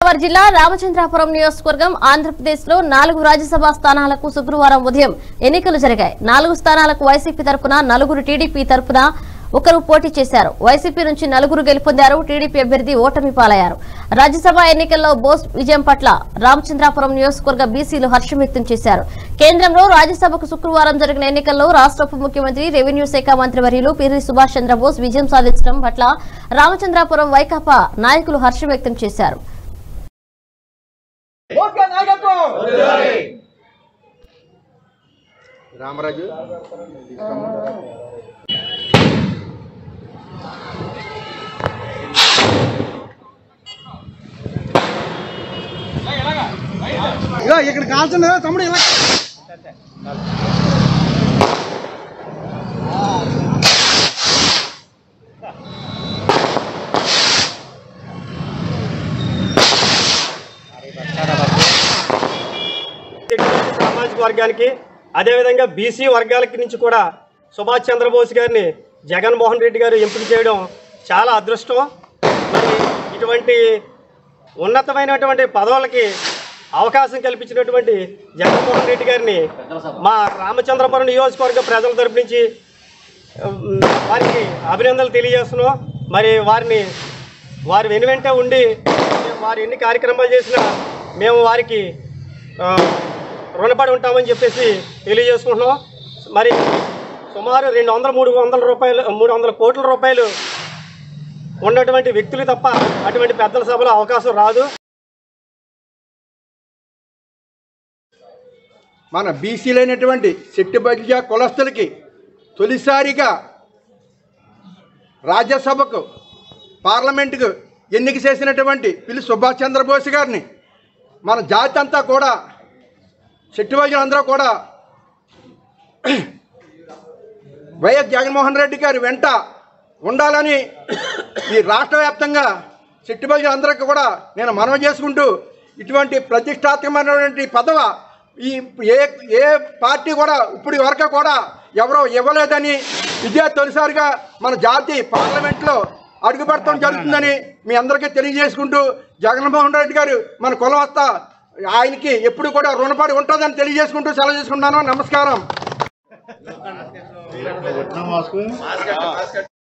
గోదావరి జిల్లా రామచంద్రాపురం నియోజకవర్గం ఆంధ్రప్రదేశ్ లో నాలుగు రాజ్యసభ స్థానాలకు శుక్రవారం ఉదయం ఎన్నికలు జరిగాయి నాలుగు స్థానాలకు వైసీపీ తరపున నలుగురు టీడీపీ తరపున ఒకరు పోటీ చేశారు వైసీపీ నుంచి నలుగురు గెలుపొందారు టీడీపీ అభ్యర్థి ఓటమి పాలయ్యారు రాజ్యసభ ఎన్నికల్లో బోస్ విజయం పట్ల రామచంద్రాపురం నియోజకవర్గ బీసీలు హర్షం వ్యక్తం చేశారు కేంద్రంలో రాజ్యసభకు శుక్రవారం జరిగిన ఎన్నికల్లో రాష్ట్ర ఉప ముఖ్యమంత్రి రెవెన్యూ శాఖ మంత్రి వర్యులు పిరి సుభాష్ చంద్రబోస్ విజయం సాధించడం పట్ల రామచంద్రాపురం వైకాపా నాయకులు హర్షం వ్యక్తం చేశారు ఓకే నాయకత్వం రామరాజు ఇలా ఇక్కడ కాల్చండి తమ్ముడు ఇలా ఎటువంటి సామాజిక వర్గానికి అదేవిధంగా బీసీ వర్గాలకి నుంచి కూడా సుభాష్ చంద్రబోస్ గారిని జగన్మోహన్ రెడ్డి గారు ఎంపిక చేయడం చాలా అదృష్టం మరి ఇటువంటి ఉన్నతమైనటువంటి పదవులకి అవకాశం కల్పించినటువంటి జగన్మోహన్ రెడ్డి గారిని మా రామచంద్రపురం నియోజకవర్గ ప్రజల తరపు నుంచి ఉమ్, వారికి అభినందనలు తెలియజేస్తున్నాం మరి వారిని వారి వెనువెంటే ఉండి వారు ఎన్ని కార్యక్రమాలు చేసినా మేము వారికి ఆ, రుణపడి ఉంటామని చెప్పేసి తెలియజేసుకుంటున్నాం మరి సుమారు రెండు వందల మూడు వందల రూపాయలు మూడు వందల కోట్ల రూపాయలు ఉన్నటువంటి వ్యక్తులు తప్ప అటువంటి పెద్దల సభలో అవకాశం రాదు మన బీసీలైనటువంటి శెట్టి బలిజ కులస్తులకి తొలిసారిగా రాజ్యసభకు పార్లమెంటుకు ఎన్నిక చేసినటువంటి పిల్లి సుభాష్ చంద్రబోస్ గారిని మన జాతి అంతా కూడా శెట్టి అందరూ కూడా వైఎస్ జగన్మోహన్ రెడ్డి గారి వెంట ఉండాలని ఈ రాష్ట్ర వ్యాప్తంగా చిట్టుబడి అందరికీ కూడా నేను మనవి చేసుకుంటూ ఇటువంటి ప్రతిష్టాత్మకమైనటువంటి పదవ ఈ ఏ ఏ పార్టీ కూడా ఇప్పుడు వరకు కూడా ఎవరో ఇవ్వలేదని ఇదే తొలిసారిగా మన జాతి పార్లమెంట్లో అడుగుపెడతాం జరుగుతుందని మీ అందరికీ తెలియజేసుకుంటూ జగన్మోహన్ రెడ్డి గారు మన కులవస్త ఆయనకి ఎప్పుడు కూడా రుణపడి ఉంటుందని తెలియజేసుకుంటూ సెలవు చేసుకుంటున్నాను నమస్కారం